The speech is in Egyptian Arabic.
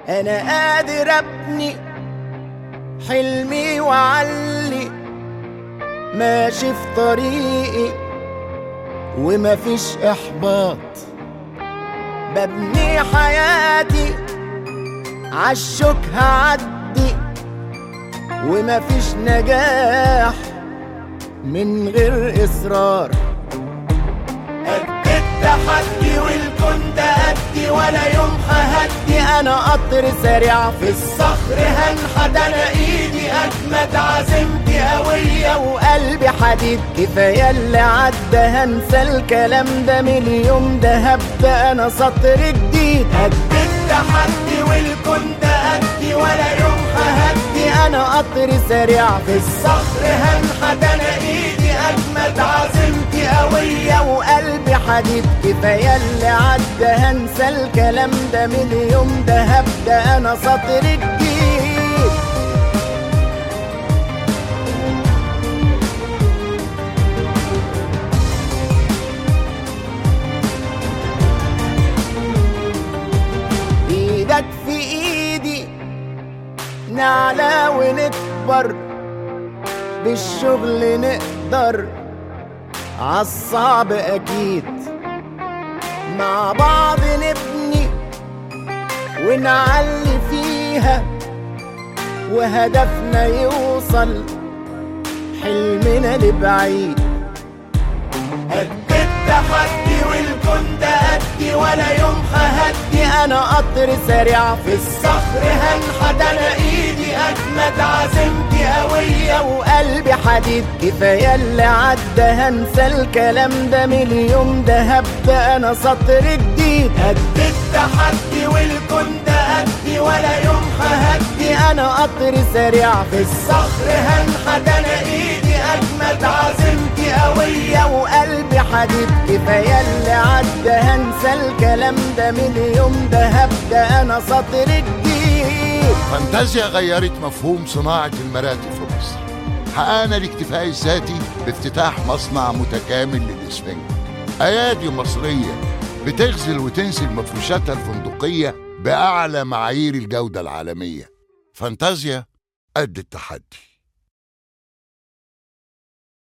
انا قادر ابني حلمي وعلي ماشي في طريقي ومفيش احباط ببني حياتي عالشوك هعدي ومفيش نجاح من غير اصرار قد التحدي والكون تأدي ولا يوم ههدي انا قطر سريع في الصخر هنحت انا ايدي اجمد عزيمتي قوية وقلبي حديد كفاية اللي عدى هنسى الكلام ده من اليوم ده هبدأ انا سطر جديد قد التحدي والكون تأدي ولا يوم ههدي انا قطر سريع في الصخر هنحت انا ايدي اجمد عزيمتي قوية وقلبي حديد كفاية اللي عدى هنسى الكلام ده من اليوم ده هبدأ انا سطر جديد ايدك في ايدي نعلى ونكبر بالشغل نقدر عالصعب اكيد مع بعض نبني ونعلي فيها وهدفنا يوصل حلمنا لبعيد قد التحدي والكون تأدي ولا يوم ههدي انا قطر سريع في الصخر هنحت انا ايدي اجمد عزيمتي قوية وقلبي حديد كفاية اللي عدى هنسى الكلام ده من اليوم ده هبدأ انا سطر جديد قد التحدي والكون تأدي ولا يوم ههدي انا قطر سريع في الصخر هنحت انا ايدي اجمد عزيمتي قوية وقلبي حديد كفاية اللي عدى هنسى الكلام ده من اليوم ده هبدأ انا سطر جديد فانتازيا غيرت مفهوم صناعة المراتب في مصر حققنا الاكتفاء الذاتي بافتتاح مصنع متكامل للإسفنج أيادي مصرية بتغزل وتنزل مفروشاتها الفندقية بأعلى معايير الجودة العالمية فانتازيا قد التحدي